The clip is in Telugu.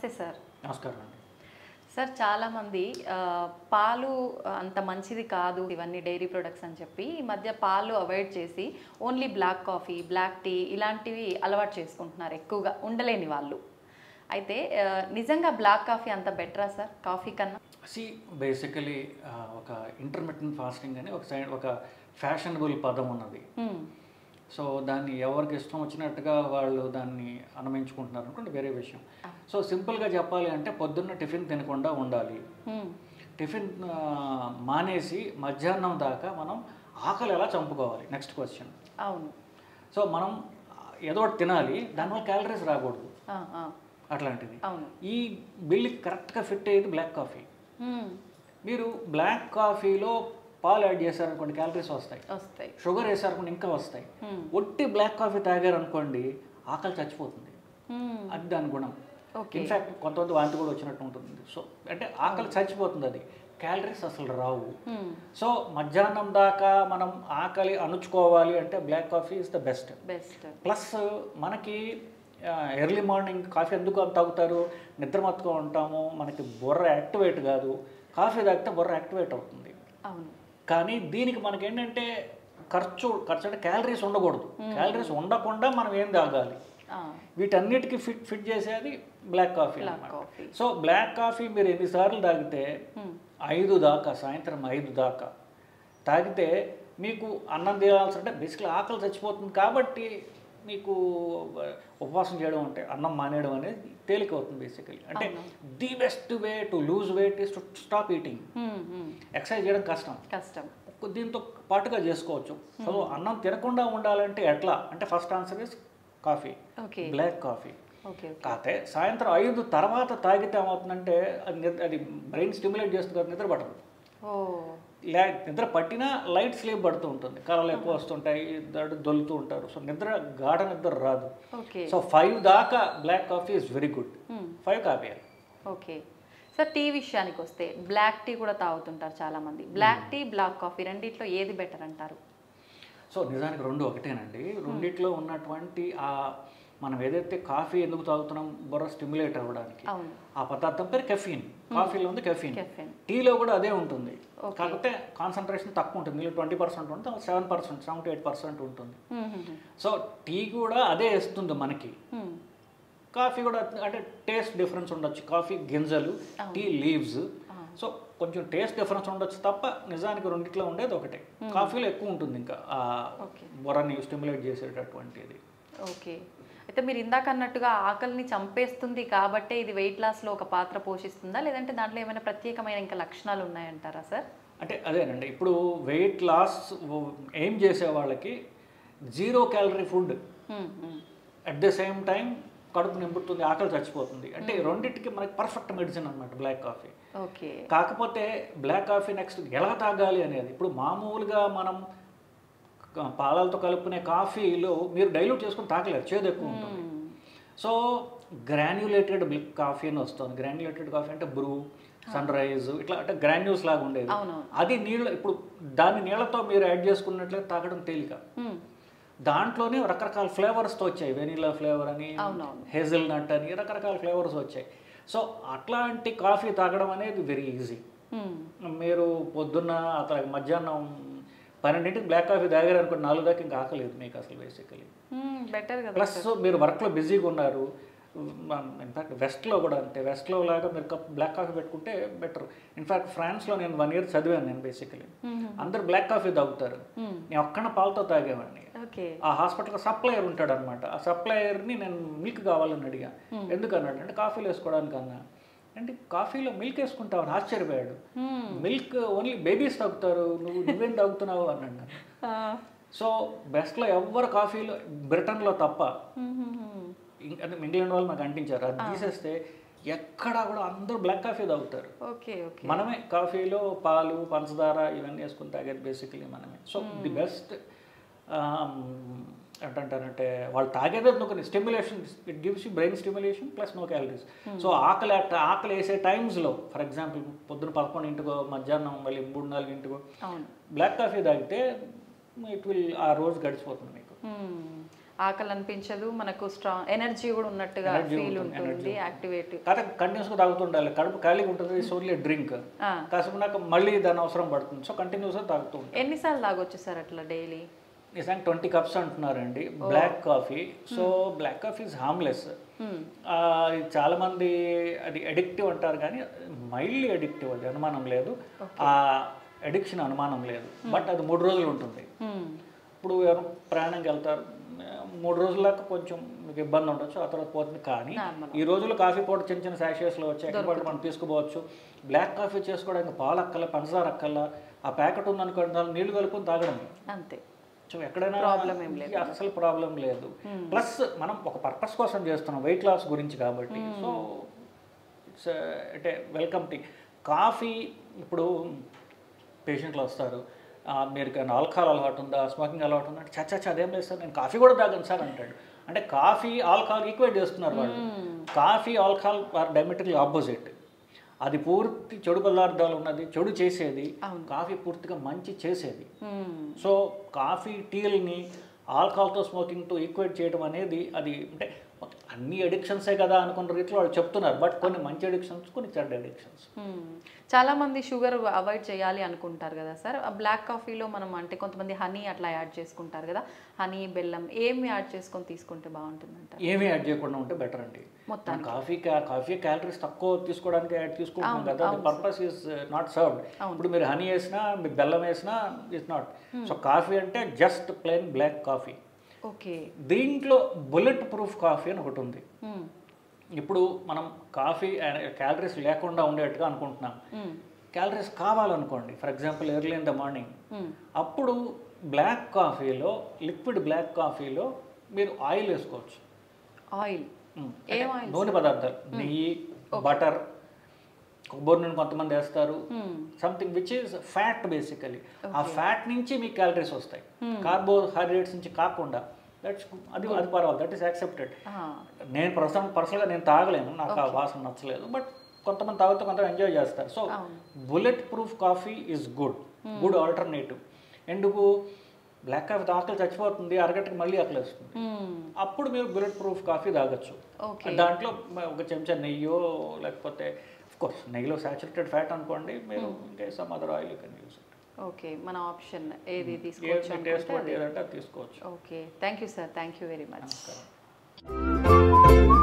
నమస్తే సార్ నమస్కారం అండి సార్ చాలామంది ఆ, పాలు అంత మంచిది కాదు ఇవన్నీ డైరీ ప్రొడక్ట్స్ అని చెప్పి ఈ మధ్య పాలు అవాయిడ్ చేసి only black coffee black tea ఇలాంటివి అలవాటు చేసుకుంటున్నారు ఎక్కువగా ఉండలేని వాళ్ళు అయితే ఆ, నిజంగా బ్లాక్ కాఫీ అంత బెటరా సార్ కాఫీ కన్నా సి బేసికలీ ఒక ఇంటర్మీడియట్ ఫాస్టింగ్ అని ఒక సైడ్ ఒక ఫ్యాషనబుల్ పదం ఉన్నది హ్మ్. సో దాన్ని ఎవరికి ఇష్టం వచ్చినట్టుగా వాళ్ళు దాన్ని అనుమించుకుంటున్నారు అనుకోండి వేరే విషయం సో సింపుల్గా చెప్పాలి అంటే పొద్దున్న టిఫిన్ తినకుండా ఉండాలి హ్మ్. టిఫిన్ ఆ, మానేసి మధ్యాహ్నం దాకా మనం ఆకలి ఎలా చంపుకోవాలి నెక్స్ట్ క్వశ్చన్ అవును సో మనం ఏదో ఒకటి తినాలి దానివల్ల క్యాలరీస్ రాకూడదు ఆ, ఆ, అట్లాంటిది అవును ఈ బిల్కి కరెక్ట్గా ఫిట్ అయ్యేది బ్లాక్ కాఫీ హ్మ్. మీరు బ్లాక్ కాఫీలో పాలు యాడ్ చేశారనుకోండి క్యాలరీస్ వస్తాయి వస్తాయి షుగర్ వేసారనుకోండి ఇంకా వస్తాయి హ్మ్. ఒట్టి బ్లాక్ కాఫీ తాగారనుకోండి ఆకలి చచ్చిపోతుంది హ్మ్. అది దాని గుణం ఓకే ఇన్ఫ్యాక్ట్ కొంతమంది వాంతి కూడా వచ్చినట్టు ఉంటుంది సో అంటే ఆకలి చచ్చిపోతుంది అది క్యాలరీస్ అసలు రావు హ్మ్. సో మధ్యాహ్నం దాకా మనం ఆకలి అణుచుకోవాలి అంటే black coffee is the best best plus మనకి ఎర్లీ మార్నింగ్ కాఫీ ఎందుకు అంత తాగుతారు నిద్రమత్తుగా ఉంటాము మనకి బుర్ర యాక్టివేట్ కాదు కాఫీ తాగితే బుర్ర యాక్టివేట్ అవుతుంది అవును కానీ దీనికి మనకి ఏంటంటే ఖర్చు ఖర్చు అంటే క్యాలరీస్ ఉండకూడదు క్యాలరీస్ ఉండకుండా మనం ఏం తాగాలి ఆ, వీటన్నిటికీ ఫిట్ ఫిట్ చేసేది బ్లాక్ కాఫీ బ్లాక్ అన్నమాట కాఫీ సో బ్లాక్ కాఫీ మీరు ఎన్నిసార్లు తాగితే హ్మ్. ఐదు దాకా సాయంత్రం ఐదు దాకా తాగితే మీకు అన్నం తినాల్సి అంటే బేసిక్లీ ఆకలి చచ్చిపోతుంది కాబట్టి మీకు ఉపవాసం చేయడం అంటే అన్నం మానేయడం అనేది తేలిక అవుతుంది బేసికలీ అంటే the best way to lose weight is to stop eating hmm. Hmm. Exercise చేయడం కష్టం కష్టం దీంతో పాటుగా చేసుకోవచ్చు సో అన్నం తినకుండా ఉండాలంటే ఎట్లా అంటే first answer is coffee okay black coffee okay కాకపోతే సాయంత్రం ఐదు తర్వాత తాగితే ఏమవుతుందంటే అది నిద్ర అది బ్రెయిన్ స్టిమ్యులేట్ చేస్తుంది కదా నిద్ర పట్టదు ఓ లే నిద్ర పట్టినా లైట్ స్లీప్ పడుతూ ఉంటుంది కళలు ఎక్కువ వస్తుంటాయి దడు దొలుతూ ఉంటారు సో నిద్ర గాఢ నిద్ర రాదు ఓకే సో ఫైవ్ దాకా black coffee is very good hmm. Five coffee okay sir tea విషయానికి వస్తే బ్లాక్ టీ కూడా తాగుతుంటారు చాలా మంది బ్లాక్ టీ బ్లాక్ కాఫీ రెండిట్లో ఏది బెటర్ అంటారు సో నిజానికి రెండు ఒకటేనండి రెండిట్లో ఉన్నటువంటి ఆ మనం ఏదైతే కాఫీ ఎందుకు తాగుతున్నాం బుర్ర స్టిమ్యులేట్ అవ్వడానికి అవును ఆ పదార్థం పేరు కెఫీన్ కాఫీలో ఉంది కెఫీన్ కెఫెన్ టీలో కూడా అదే ఉంటుంది Okay. కాకపోతే కాన్సన్ట్రేషన్ తక్కువ ఉంటుంది నీళ్ళు ట్వంటీ పర్సెంట్ ఉంటుంది seven percent seven to eight percent ఉంటుంది సో టీ కూడా అదే ఇస్తుంది మనకి కాఫీ కూడా అంటే టేస్ట్ డిఫరెన్స్ ఉండొచ్చు కాఫీ గింజలు టీ లీవ్స్ సో కొంచెం టేస్ట్ డిఫరెన్స్ ఉండొచ్చు తప్ప నిజానికి రెండిట్లో ఉండేది ఒకటే కాఫీలో ఎక్కువ ఉంటుంది ఇంకా ఆ ఓకే బుర్రని స్టిమ్యులేట్ చేసేటటువంటిది ఓకే అయితే మీరు ఇందాక అన్నట్టుగా ఆకలిని చంపేస్తుంది కాబట్టే ఇది వెయిట్ లాస్లో ఒక పాత్ర పోషిస్తుందా లేదంటే దాంట్లో ఏమైనా ప్రత్యేకమైన ఇంకా లక్షణాలు ఉన్నాయంటారా సార్ అంటే అదేనండి ఇప్పుడు వెయిట్ లాస్ ఏం చేసే వాళ్ళకి జీరో క్యాలరీ ఫుడ్ హ్మ్, హ్మ్. అట్ ద సేమ్ టైం కడుపు నింపుతుంది ఆకలి చచ్చిపోతుంది అంటే ఈ రెండింటికి మనకి పర్ఫెక్ట్ మెడిసిన్ అనమాట బ్లాక్ కాఫీ ఓకే కాకపోతే బ్లాక్ కాఫీ నెక్స్ట్ ఎలా తాగాలి అనేది ఇప్పుడు మామూలుగా మనం క- పాలతో కలుపుకునే కాఫీలో మీరు డైల్యూట్ చేసుకుని తాగలేరు చేదు ఎక్కువ ఉంటుంది హ్మ్. సో గ్రాన్యులేటెడ్ కాఫీ అని వస్తుంది గ్రాన్యులేటెడ్ కాఫీ అంటే బ్రూ సన్ రైజ్ ఇట్లా అంటే గ్రాన్యూల్స్ లాగా ఉండేది అవునవును అది నీళ్ళు ఇప్పుడు దాన్ని నీళ్ళతో మీరు యాడ్ చేసుకున్నట్లయితే తాగడం తేలిక హ్మ్. దాంట్లోనే రకరకాల ఫ్లేవర్స్తో వచ్చాయి వెనీలా ఫ్లేవర్ అని అవునవును హేజల్ నట్ అని రకరకాల ఫ్లేవర్స్ వచ్చాయి సో అట్లాంటి కాఫీ తాగడం అనేది వెరీ ఈజీ హ్మ్. మీరు పొద్దున్న అట్లా మధ్యాహ్నం పన్నెండింటికి బ్లాక్ కాఫీ తాగారు అనుకోండి నాలుగు దాకా ఇంకా ఆకలేదు మీకు అసలు బేసికలీ హ్మ్, బెటర్ కదా ప్లస్ మీరు వర్క్లో బిజీగా ఉన్నారు ఇన్ఫాక్ట్ వెస్ట్లో కూడా అంతే వెస్ట్లో లాగా మీరు కప్ బ్లాక్ కాఫీ పెట్టుకుంటే బెటర్ ఇన్ఫాక్ట్ ఫ్రాన్స్లో నేను వన్ ఇయర్ చదివాను నేను బేసికలీ హ్మ్. అందరు బ్లాక్ కాఫీ తాగుతారు హ్మ్. నేను ఒక్కన పాలతో తాగేవాడిని ఓకే ఆ హాస్పిటల్లో సప్లయర్ ఉంటాడు అనమాట ఆ సప్లయర్ని నేను మిల్క్ కావాలని అడిగా Hmm. ఎందుకు అన్నాడు అంటే కాఫీలో వేసుకోవడానికి అన్నా అంటే కాఫీలో మిల్క్ వేసుకుంటావు ఆశ్చర్యపోయాడు హ్మ్. మిల్క్ ఓన్లీ బేబీస్ తాగుతారు నువ్వు నువ్వేం తాగుతున్నావు అన్నాడు నన్ను. ఆ. సో బెస్ట్లో ఎవ్వరు కాఫీలో బ్రిటన్లో తప్ప హ్మ్, హ్మ్, హ్మ్. ఇం- అంటే ఇంగ్లాండ్ వాళ్ళు నాకు అంటించారు అది తీసేస్తే ఎక్కడా కూడా అందరూ బ్లాక్ కాఫీ తాగుతారు ఓకే ఓకే మనమే కాఫీలో పాలు పంచదార ఇవన్నీ వేసుకుని తాగేది బేసికలీ మనమే సో ది బెస్ట్ ఏంటంటారంటే వాళ్ళు తాగేదే కొన్ని stimulation it gives you brain stimulation plus no calories so ఆకలి అట్ట- ఆకలి వేసే టైమ్స్లో ఫర్ ఎగ్జాంపుల్ పొద్దున పదకొండింటికో మధ్యాహ్నం మళ్ళీ మూడు నాలుగింటికో అవును బ్లాక్ కాఫీ తాగితే ఇట్ విల్ ఆ రోజు గడిచిపోతుంది మీకు మ్మ్. ఆకలి అనిపించదు మనకు స్ట్రాంగ్ ఎనర్జీ కూడా ఉన్నట్టుగా Energy ఫీల్ ఉంటుంది, ఉంటుంది యాక్టివేట్ కాకపోతే కంటిన్యూస్గా తాగుతుండాలి కడుపు ఖాళీగా ఉంటుంది ఇట్స్ ఓన్లీ డ్రింక్ కాసేపు నాకు మళ్ళీ దాని అవసరం పడుతుంది సో కంటిన్యూస్గా తాగుతూ ఉంటాను ఎన్నిసార్లు తాగొచ్చు సార్ అట్లా డైలీ నిజానికి ట్వంటీ కప్స్ అంటున్నారండి black coffee so black coffee is harmless చాలా మంది అది అడిక్టివ్ అంటారు కానీ మైల్డ్లీ అడిక్టివ్ అది అనుమానం లేదు ఆ అడిక్షన్ అనుమానం లేదు బట్ అది మూడు రోజులు ఉంటుంది ఇప్పుడు ఎవరు ప్రయాణంకి వెళ్తారు మూడు రోజుల దాకా కొంచెం మీకు ఇబ్బంది ఉండొచ్చు ఆ తర్వాత పోతుంది కానీ Normal. ఈ రోజుల్లో కాఫీ పౌడర్ చిన్న చిన్న శాషేస్లో వచ్చాయి ఎక్కడ పడితే మనం తీసుకోవచ్చు బ్లాక్ కాఫీ చేసుకోవడానికి పాలు అక్కల పంచదార అక్కల ఆ ప్యాకెట్ ఉందనుకోండి దానిలో నీళ్లు కలుపుకొని తాగడం అంతే సో ఎక్కడైనా Problem ఏం లేదు. అసలు ప్రాబ్లం లేదు ప్లస్ మనం ఒక పర్పస్ కోసం చేస్తున్నాం వెయిట్ లాస్ గురించి కాబట్టి సో ఇట్స్ అంటే వెల్కమ్ టీ కాఫీ ఇప్పుడు పేషెంట్లు వస్తారు "ఆ, మీరు కానీ ఆల్కహాల్ అలవాటు ఉందా స్మోకింగ్ అలవాటు ఉందా అంటే చచ్చా చచ్చా అదేం లేదు సార్ నేను కాఫీ కూడా తాగను సార్ అంటాడు అంటే కాఫీ ఆల్కహాల్ ఈక్వేట్ చేస్తున్నారు వాళ్ళు coffee alcohol are diametrically opposite అది పూర్తి చెడు పదార్థాలు ఉన్నది చెడు చేసేది కాఫీ పూర్తిగా మంచి చేసేది సో కాఫీ టీల్ని ఆల్కహాల్తో స్మోకింగ్తో ఈక్వేట్ చేయడం అనేది అది అంటే అన్ని అడిక్షన్సే కదా అనుకున్న రీతిలో వాళ్ళు చెప్తున్నారు బట్ కొన్ని మంచి అడిక్షన్స్ కొన్ని చెడ్డ అడిక్షన్స్ మ్మ్. చాలా మంది షుగర్ అవాయిడ్ చేయాలి అనుకుంటారు కదా సార్ ఆ బ్లాక్ కాఫీలో మనం అంటే కొంతమంది హనీ అట్లా యాడ్ చేసుకుంటారు కదా హనీ బెల్లం ఏమి యాడ్ చేసుకొని తీసుకుంటే బాగుంటుందంట ఏమీ యాడ్ చేయకుండా ఉంటే బెటర్ అండి మొత్తానికి. మనం కాఫీ కా- కాఫీ క్యాలరీస్ తక్కువ తీసుకోవడానికి యాడ్ తీసుకుంటున్నాం కదా the purpose is not served ఇప్పుడు మీరు హనీ వేసినా మీరు బెల్లం వేసినా ఇస్ నాట్ సో కాఫీ అంటే just plain black coffee okay దీంట్లో బుల్లెట్ ప్రూఫ్ కాఫీ అని ఒకటి ఉంది మ్మ్. ఇప్పుడు మనం కాఫీ క్యాలరీస్ లేకుండా ఉండేట్టుగా అనుకుంటున్నాం మ్మ్. క్యాలరీస్ కావాలనుకోండి for example early in the morning hmm. అప్పుడు బ్లాక్ కాఫీలో లిక్విడ్ బ్లాక్ కాఫీలో మీరు ఆయిల్ వేసుకోవచ్చు ఆయిల్ మ్మ్. ఏం అంటే ఆయిల్ నూనె పదార్థాలు నెయ్యి బటర్ కొబ్బరి నూనె కొంతమంది వేస్తారు hmm. Something which is fat basically ఆ ఫ్యాట్ నుంచి మీకు క్యాలరీస్ వస్తాయి కార్బోహైడ్రేట్స్ నుంచి కాకుండా దట్స్ అది అది పర్వాలేదు దట్ ఈస్ యాక్సెప్టెడ్ ఆహా. నేను పర్సనల్ పర్సనల్గా నేను తాగలేను నాకు ఆ వాసన నచ్చలేదు బట్ కొంతమంది తాగుతూ కొంతమంది ఎంజాయ్ చేస్తారు so bulletproof coffee is good good alternative ఎందుకు బ్లాక్ కాఫీ ఆకలి చచ్చిపోతుంది అరగంటకి మళ్ళీ ఆకలి వస్తుంది మ్మ్. అప్పుడు మీరు బుల్లెట్ ప్రూఫ్ కాఫీ తాగొచ్చు ఓకే దాంట్లో మ- ఒక చెంచా నెయ్యో లేకపోతే కోర్స్ నెయ్యిలో సాచురేటెడ్ ఫ్యాట్ అనుకోండి మీరు ఇంకా some other oil can use okay మన ఆప్షన్ ఏది ఏ తీసుకోవచ్చు టేస్ట్ అనుకుంటే బట్టి ఏదంటే అది తీసుకోవచ్చు okay thank you sir thank you very much నమస్కారం